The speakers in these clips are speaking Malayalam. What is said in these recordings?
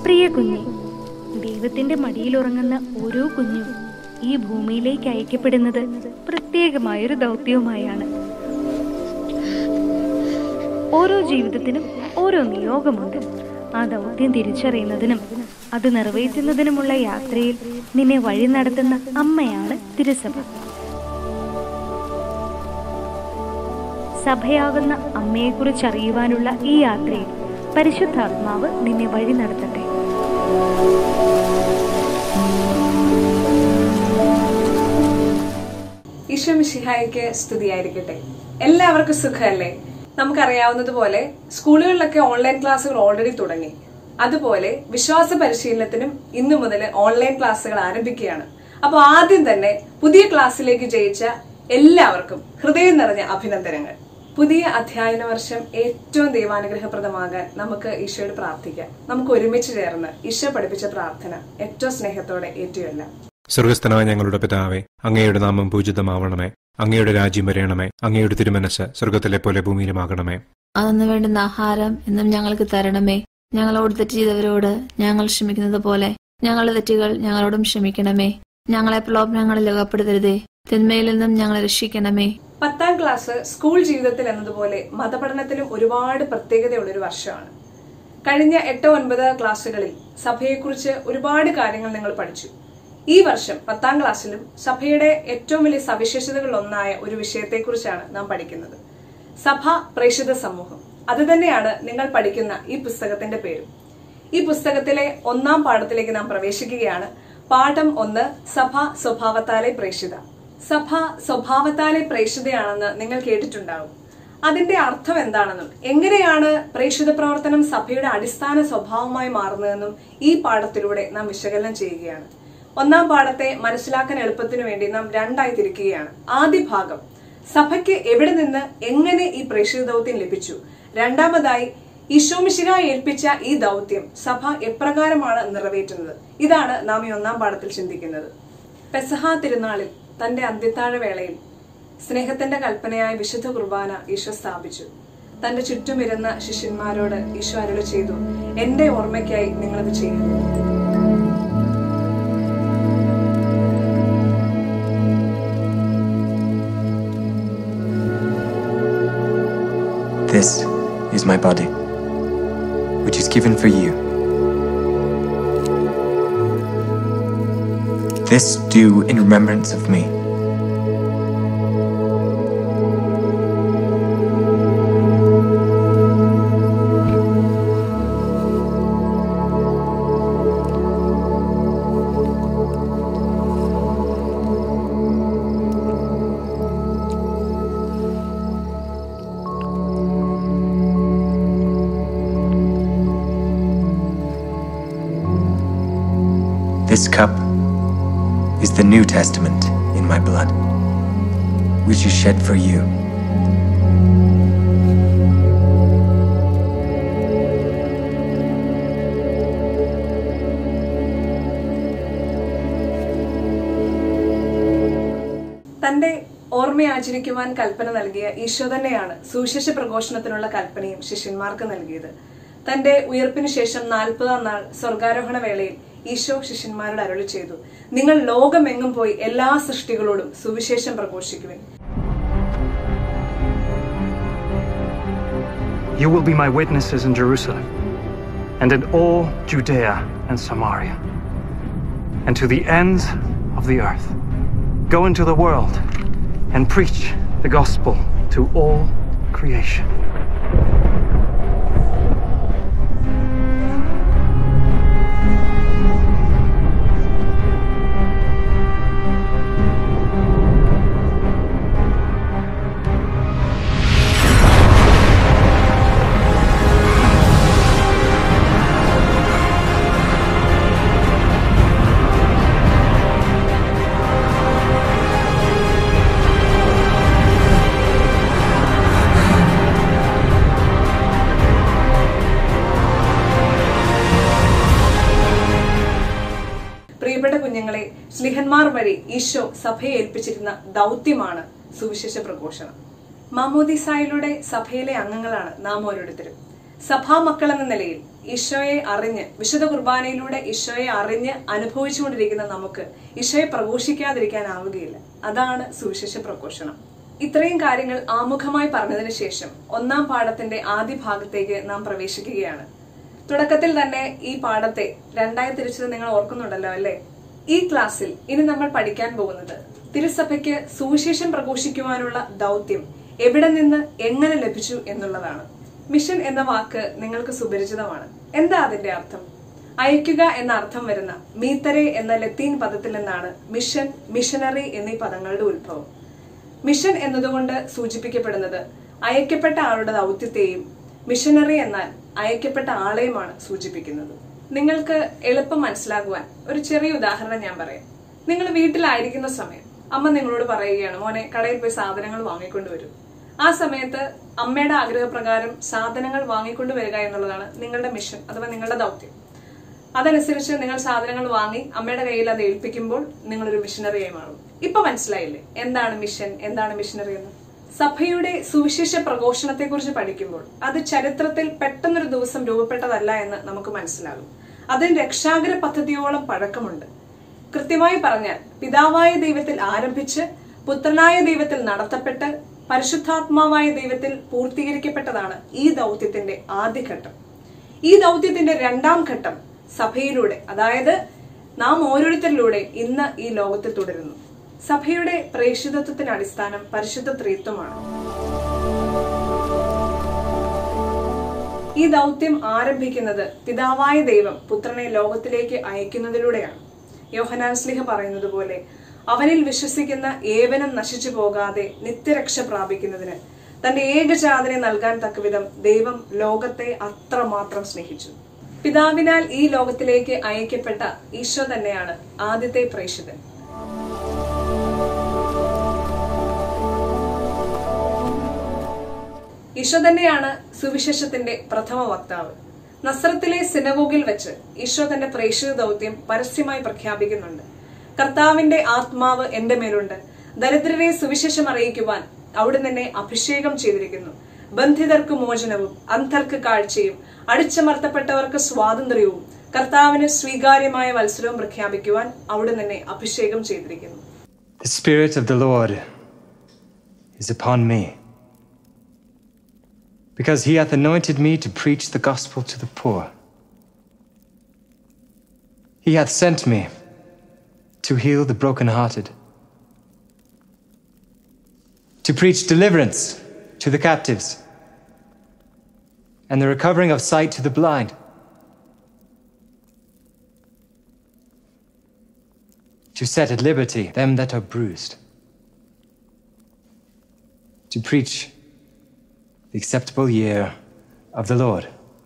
പ്രിയ കുഞ്ഞെ ദൈവത്തിന്റെ മടിയിലുറങ്ങുന്ന ഓരോ കുഞ്ഞും ഈ ഭൂമിയിലേക്ക് അയക്കപ്പെടുന്നത് പ്രത്യേകമായൊരു ദൗത്യവുമായാണ് ഓരോ ജീവിതത്തിനും ഓരോ നിയോഗമുണ്ട് ആ ദൗത്യം തിരിച്ചറിയുന്നതിനും അത് നിറവേറ്റുന്നതിനുമുള്ള യാത്രയിൽ നിന്നെ വഴി നടത്തുന്ന അമ്മയാണ് തിരുസഭ സഭയാകുന്ന അമ്മയെക്കുറിച്ച് അറിയുവാനുള്ള ഈ യാത്രയിൽ പരിശുദ്ധാത്മാവ് നിന്നെ വഴി നടത്തട്ടെ ഈശോ മിശിഹായിക്ക് സ്തുതിയായിരിക്കട്ടെ എല്ലാവർക്കും സുഖമല്ലേ നമുക്കറിയാവുന്നതുപോലെ സ്കൂളുകളിലൊക്കെ ഓൺലൈൻ ക്ലാസ്സുകൾ ഓൾറെഡി തുടങ്ങി അതുപോലെ വിശ്വാസ പരിശീലനത്തിനും ഇന്നു മുതൽ ഓൺലൈൻ ക്ലാസ്സുകൾ ആരംഭിക്കുകയാണ് അപ്പോൾ ആദ്യം തന്നെ പുതിയ ക്ലാസ്സിലേക്ക് ജയിച്ച എല്ലാവർക്കും ഹൃദയം നിറഞ്ഞ അഭിനന്ദനങ്ങൾ പുതിയ അധ്യയന വർഷം ഏറ്റവും ദൈവാനുഗ്രഹപ്രദമാകാൻ നമുക്ക് ഈശോയോട് പ്രാർത്ഥിക്കാം നമുക്ക് ഒരുമിച്ച് ചേർന്ന് ഈശോ പഠിപ്പിച്ച പ്രാർത്ഥന ഏറ്റവും സ്നേഹത്തോടെ ഏറ്റുചൊല്ലാം സ്വർഗസ്ഥനായ ഞങ്ങളുടെ പിതാവേ അങ്ങയുടെ നാമം പൂജിതമാവണമേ അങ്ങയുടെ രാജ്യം വരയണമേ അങ്ങയുടെ തിരുമനസ് സ്വർഗത്തിലെ പോലെ ഭൂമിയിലുമാകണമേ അന്നു വേണ്ടുന്ന ആഹാരം എന്നും ഞങ്ങൾക്ക് തരണമേ ഞങ്ങളോട് തെറ്റ് ചെയ്തവരോട് ഞങ്ങൾ ക്ഷമിക്കുന്നത് പോലെ ഞങ്ങളുടെ തെറ്റുകൾ ഞങ്ങളോടും ക്ഷമിക്കണമേ ഞങ്ങളെ പ്രലോഭനങ്ങളിൽ അകപ്പെടുത്തരുതേ തിന്മയിൽ നിന്നും ഞങ്ങളെ രക്ഷിക്കണമേ പത്താം ക്ലാസ് സ്കൂൾ ജീവിതത്തിൽ എന്നതുപോലെ മതപഠനത്തിലും ഒരുപാട് പ്രത്യേകതയുള്ള ഒരു വർഷമാണ് കഴിഞ്ഞ എട്ട് ഒൻപത് ക്ലാസ്സുകളിൽ സഭയെക്കുറിച്ച് ഒരുപാട് കാര്യങ്ങൾ നിങ്ങൾ പഠിച്ചു ഈ വർഷം പത്താം ക്ലാസ്സിലും സഭയുടെ ഏറ്റവും വലിയ സവിശേഷതകളിൽ ഒന്നായ ഒരു വിഷയത്തെക്കുറിച്ചാണ് നാം പഠിക്കുന്നത് സഭ പ്രേക്ഷിത സമൂഹം അത് തന്നെയാണ് നിങ്ങൾ പഠിക്കുന്ന ഈ പുസ്തകത്തിന്റെ പേരും ഈ പുസ്തകത്തിലെ ഒന്നാം പാഠത്തിലേക്ക് നാം പ്രവേശിക്കുകയാണ് പാഠം ഒന്ന് സഭ സ്വഭാവത്താലെ പ്രേക്ഷിത സഭ സ്വഭാവത്താലെ പ്രേക്ഷിതയാണെന്ന് നിങ്ങൾ കേട്ടിട്ടുണ്ടാവും അതിന്റെ അർത്ഥം എന്താണെന്നും എങ്ങനെയാണ് പ്രേക്ഷിത പ്രവർത്തനം സഭയുടെ അടിസ്ഥാന സ്വഭാവമായി മാറുന്നതെന്നും ഈ പാഠത്തിലൂടെ നാം വിശകലനം ചെയ്യുകയാണ് ഒന്നാം പാഠത്തെ മനസ്സിലാക്കാൻ എളുപ്പത്തിനു വേണ്ടി നാം രണ്ടായി തിരിക്കുകയാണ് ആദ്യ ഭാഗം സഭയ്ക്ക് എവിടെ നിന്ന് എങ്ങനെ ഈ പ്രേക്ഷിത ദൗത്യം ലഭിച്ചു രണ്ടാമതായി ഈശോമിശിക ഏൽപ്പിച്ച ഈ ദൗത്യം സഭ എപ്രകാരമാണ് നിറവേറ്റുന്നത് ഇതാണ് നാം ഈ ഒന്നാം പാഠത്തിൽ ചിന്തിക്കുന്നത് പെസഹ തിരുനാളിൽ തന്റെ അന്ത്യത്താഴ വേളയിൽ സ്നേഹത്തിന്റെ കൽപ്പനയായ വിശുദ്ധ കുർബാന ഈശോ സ്ഥാപിച്ചു തന്റെ ചുറ്റുമിരുന്ന ശിഷ്യന്മാരോട് ഈശോ അരുളി ചെയ്തു എന്റെ ഓർമ്മയ്ക്കായി നിങ്ങളത് ചെയ്യുന്നു This is my body, which is given for you. This do in remembrance of me. This cup is the New Testament in my blood, which is shed for you. തന്റെ ഓർമ്മയാചരിക്കുവാൻ കൽപ്പന നൽകിയ ഈശോ തന്നെയാണ് സുവിശേഷ പ്രഘോഷണത്തിനുള്ള കൽപ്പനയും ശിഷ്യന്മാർക്ക് നൽകിയത് തന്റെ ഉയർപ്പിന് ശേഷം നാൽപ്പതാം നാൾ സ്വർഗാരോഹണ വേളയിൽ ഈശോ ശിഷ്യന്മാരോട് അരുളി ചെയ്തു നിങ്ങൾ ലോകമെങ്ങും പോയി എല്ലാ സൃഷ്ടികളോടും സുവിശേഷം പ്രഘോഷിക്കുവിൻ You will be my witnesses in Jerusalem and in all Judea and Samaria and to the ends of the earth. Go into the world and preach the gospel to all creation. പ്രിയപ്പെട്ട കുഞ്ഞുങ്ങളെ സ്ലിഹന്മാർ വഴി ഈശോ സഭയെ ഏൽപ്പിച്ചിരുന്ന ദൗത്യമാണ് സുവിശേഷ പ്രഘോഷണം മാമോദിസായിലൂടെ സഭയിലെ അംഗങ്ങളാണ് നാം ഓരോരുത്തരും സഭാമക്കൾ എന്ന നിലയിൽ ഈശോയെ അറിഞ്ഞ് വിശുദ്ധ കുർബാനയിലൂടെ ഈശോയെ അറിഞ്ഞ് അനുഭവിച്ചുകൊണ്ടിരിക്കുന്ന നമുക്ക് ഈശോയെ പ്രഘോഷിക്കാതിരിക്കാനാവുകയില്ല അതാണ് സുവിശേഷ പ്രഘോഷണം ഇത്രയും കാര്യങ്ങൾ ആമുഖമായി പറഞ്ഞതിന് ശേഷം ഒന്നാം പാഠത്തിന്റെ ആദ്യ ഭാഗത്തേക്ക് നാം പ്രവേശിക്കുകയാണ് തുടക്കത്തിൽ തന്നെ ഈ പാഠത്തെ രണ്ടായി തിരിച്ചത് നിങ്ങൾ ഓർക്കുന്നുണ്ടല്ലോ അല്ലേ ഈ ക്ലാസ്സിൽ ഇനി നമ്മൾ പഠിക്കാൻ പോകുന്നത് തിരുസഭയ്ക്ക് സുവിശേഷം പ്രഘോഷിക്കുവാനുള്ള ദൗത്യം എവിടെ നിന്ന് എങ്ങനെ ലഭിച്ചു എന്നുള്ളതാണ് മിഷൻ എന്ന വാക്ക് നിങ്ങൾക്ക് സുപരിചിതമാണ് എന്താ അതിന്റെ അർത്ഥം അയക്കുക എന്ന അർത്ഥം വരുന്ന മീത്തരെ എന്ന ലത്തീൻ പദത്തിൽ നിന്നാണ് മിഷൻ മിഷനറി എന്നീ പദങ്ങളുടെ ഉത്ഭവം മിഷൻ എന്നതുകൊണ്ട് സൂചിപ്പിക്കപ്പെടുന്നത് അയക്കപ്പെട്ട ആളുടെ ദൗത്യത്തെയും മിഷനറി എന്നാൽ അയക്കപ്പെട്ട ആളെയുമാണ് സൂചിപ്പിക്കുന്നത് നിങ്ങൾക്ക് എളുപ്പം മനസ്സിലാകുവാൻ ഒരു ചെറിയ ഉദാഹരണം ഞാൻ പറയാം നിങ്ങൾ വീട്ടിലായിരിക്കുന്ന സമയം അമ്മ നിങ്ങളോട് പറയുകയാണ് മോനെ കടയിൽ പോയി സാധനങ്ങൾ വാങ്ങിക്കൊണ്ട് വരും ആ സമയത്ത് അമ്മയുടെ ആഗ്രഹപ്രകാരം സാധനങ്ങൾ വാങ്ങിക്കൊണ്ട് വരിക എന്നുള്ളതാണ് നിങ്ങളുടെ മിഷൻ അഥവാ നിങ്ങളുടെ ദൗത്യം അതനുസരിച്ച് നിങ്ങൾ സാധനങ്ങൾ വാങ്ങി അമ്മയുടെ കയ്യിൽ അത് ഏൽപ്പിക്കുമ്പോൾ നിങ്ങളൊരു മിഷനറിയായി മാറും ഇപ്പൊ മനസ്സിലായില്ലേ എന്താണ് മിഷൻ എന്താണ് മിഷനറി എന്ന് സഭയുടെ സുവിശേഷ പ്രഘോഷണത്തെ കുറിച്ച് പഠിക്കുമ്പോൾ അത് ചരിത്രത്തിൽ പെട്ടെന്നൊരു ദിവസം രൂപപ്പെട്ടതല്ല എന്ന് നമുക്ക് മനസ്സിലാകും അതിന് രക്ഷാകര പദ്ധതിയോളം പഴക്കമുണ്ട് കൃത്യമായി പറഞ്ഞാൽ പിതാവായ ദൈവത്തിൽ ആരംഭിച്ച് പുത്രനായ ദൈവത്തിൽ നടത്തപ്പെട്ട് പരിശുദ്ധാത്മാവായ ദൈവത്തിൽ പൂർത്തീകരിക്കപ്പെട്ടതാണ് ഈ ദൗത്യത്തിന്റെ ആദ്യഘട്ടം ഈ ദൗത്യത്തിന്റെ രണ്ടാം ഘട്ടം സഭയിലൂടെ അതായത് നാം ഓരോരുത്തരിലൂടെ ഇന്ന് ഈ ലോകത്തിൽ തുടരുന്നു സഭയുടെ പ്രേക്ഷിതത്വത്തിന് അടിസ്ഥാനം പരിശുദ്ധ ത്രിത്വമാണ് ഈ ദൗത്യം ആരംഭിക്കുന്നത് പിതാവായ ദൈവം പുത്രനെ ലോകത്തിലേക്ക് അയക്കുന്നതിലൂടെയാണ് യോഹനാൻ സ്ലിഹ പറയുന്നത് പോലെ അവനിൽ വിശ്വസിക്കുന്ന ഏവനും നശിച്ചു പോകാതെ നിത്യരക്ഷ പ്രാപിക്കുന്നതിന് തന്റെ ഏകജാതനെ നൽകാൻ തക്കവിധം ദൈവം ലോകത്തെ അത്രമാത്രം സ്നേഹിച്ചു പിതാവിനാൽ ഈ ലോകത്തിലേക്ക് അയക്കപ്പെട്ട ഈശോ തന്നെയാണ് ആദ്യത്തെ പ്രേക്ഷിതൻ ഈശോ തന്നെയാണ് സുവിശേഷത്തിന്റെ പ്രഥമ വക്താവ് നസ്രത്തിലെ സിനഗോഗിൽ വെച്ച് ഈശോ തന്റെ പ്രേക്ഷിത ദൗത്യം പരസ്യമായി പ്രഖ്യാപിക്കുന്നുണ്ട് കർത്താവിന്റെ ആത്മാവ് എന്റെ മേലുണ്ട് ദരിദ്രരെ സുവിശേഷം അറിയിക്കുവാൻ അവിടുന്ന് എന്നെ അഭിഷേകം ചെയ്തിരിക്കുന്നു ബന്ധിതർക്ക് മോചനവും അന്ധർക്ക് കാഴ്ചയും അടിച്ചമർത്തപ്പെട്ടവർക്ക് സ്വാതന്ത്ര്യവും കർത്താവിന് സ്വീകാര്യമായ മത്സരവും പ്രഖ്യാപിക്കുവാൻ അവിടുന്ന് എന്നെ അഭിഷേകം ചെയ്തിരിക്കുന്നു The Spirit of the Lord is upon me, because he hath anointed me to preach the gospel to the poor. He hath sent me to heal the brokenhearted, to preach deliverance to the captives, and the recovering of sight to the blind. to set at liberty them that are bruised, to preach the acceptable year of the Lord.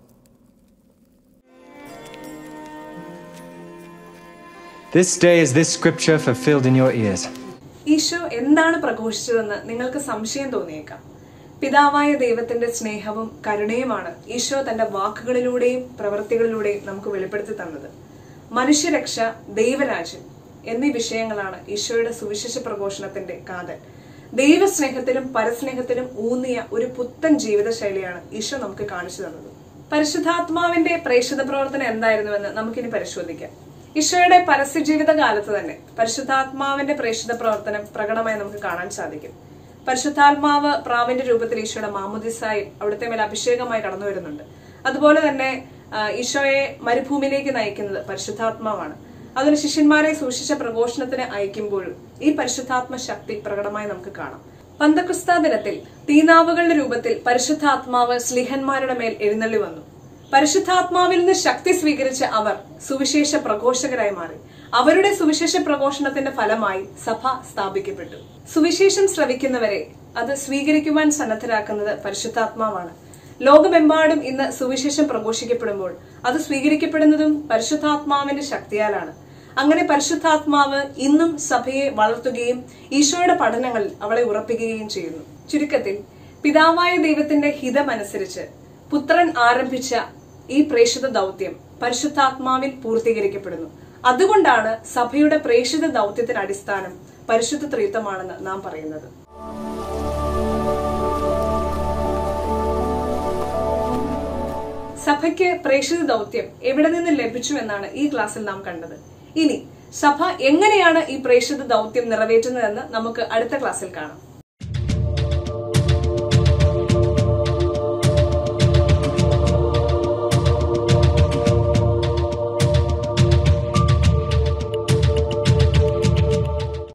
This day is this scripture fulfilled in your ears. Isho എന്താണ് പ്രഘോഷിച്ചതെന്ന് നിങ്ങൾക്ക് സംശയം തോന്നിയേക്കാം പിതാവായ ദൈവത്തിന്റെ സ്നേഹവും കരുണയുമാണ് ഈശോ തന്റെ വാക്കുകളിലൂടെയും പ്രവൃത്തികളിലൂടെയും നമുക്ക് വെളിപ്പെടുത്തി തന്നത് മനുഷ്യരക്ഷ ദൈവരാജ്യം എന്നീ വിഷയങ്ങളാണ് ഈശോയുടെ സുവിശേഷ പ്രഘോഷണത്തിന്റെ കാതൽ ദൈവസ്നേഹത്തിലും പരസ്നേഹത്തിലും ഊന്നിയ ഒരു പുത്തൻ ജീവിതശൈലിയാണ് ഈശോ നമുക്ക് കാണിച്ചു തന്നത് പരിശുദ്ധാത്മാവിന്റെ പ്രേക്ഷിത പ്രവർത്തനം എന്തായിരുന്നുവെന്ന് നമുക്കിനി പരിശോധിക്കാം ഈശോയുടെ പരസ്യ ജീവിത കാലത്ത് തന്നെ പരിശുദ്ധാത്മാവിന്റെ പ്രേക്ഷിത പ്രവർത്തനം പ്രകടമായി നമുക്ക് കാണാൻ സാധിക്കും പരിശുദ്ധാത്മാവ് പ്രാവിന്റെ രൂപത്തിൽ ഈശോയുടെ മാമുദിസായും അവിടുത്തെ മേൽ അഭിഷേകമായി കടന്നു വരുന്നുണ്ട് അതുപോലെ തന്നെ ആ, ഈശോയെ മരുഭൂമിയിലേക്ക് നയിക്കുന്നത് പരിശുദ്ധാത്മാവാണ് അതിന് ശിഷ്യന്മാരെ സൂക്ഷിച്ച പ്രഘോഷണത്തിന് അയക്കുമ്പോഴും ഈ പരിശുദ്ധാത്മ ശക്തി പ്രകടമായി നമുക്ക് കാണാം പന്തക്രിസ്ത ദിനത്തിൽ തീനാവുകളുടെ രൂപത്തിൽ പരിശുദ്ധാത്മാവ് സ്ലിഹന്മാരുടെ മേൽ എഴുന്നള്ളി വന്നു പരിശുദ്ധാത്മാവിൽ നിന്ന് ശക്തി സ്വീകരിച്ച അവർ സുവിശേഷ പ്രഘോഷകരായി മാറി അവരുടെ സുവിശേഷ പ്രഘോഷണത്തിന്റെ ഫലമായി സഭ സ്ഥാപിക്കപ്പെട്ടു സുവിശേഷം ശ്രവിക്കുന്നവരെ അത് സ്വീകരിക്കുവാൻ സന്നദ്ധരാക്കുന്നത് പരിശുദ്ധാത്മാവാണ് ലോകമെമ്പാടും ഇന്ന് സുവിശേഷം പ്രഘോഷിക്കപ്പെടുമ്പോൾ അത് സ്വീകരിക്കപ്പെടുന്നതും പരിശുദ്ധാത്മാവിന്റെ ശക്തിയാലാണ് അങ്ങനെ പരിശുദ്ധാത്മാവ് ഇന്നും സഭയെ വളർത്തുകയും ഈശോയുടെ പഠനങ്ങളിൽ അവളെ ഉറപ്പിക്കുകയും ചെയ്യുന്നു ചുരുക്കത്തിൽ പിതാവായ ദൈവത്തിന്റെ ഹിതമനുസരിച്ച് പുത്രൻ ആരംഭിച്ച ഈ പ്രേക്ഷിത ദൗത്യം പരിശുദ്ധാത്മാവിൽ പൂർത്തീകരിക്കപ്പെടുന്നു അതുകൊണ്ടാണ് സഭയുടെ പ്രേക്ഷിത ദൗത്യത്തിന് അടിസ്ഥാനം പരിശുദ്ധ ത്രിത്വമാണെന്ന് നാം പറയുന്നത് സഭയ്ക്ക് പ്രേക്ഷിത ദൗത്യം എവിടെ നിന്ന് ലഭിച്ചു എന്നാണ് ഈ ക്ലാസ്സിൽ നാം കണ്ടത് ഇനി സഭ എങ്ങനെയാണ് ഈ പ്രേക്ഷിത ദൗത്യം നിറവേറ്റുന്നതെന്ന് നമുക്ക് അടുത്ത ക്ലാസ്സിൽ കാണാം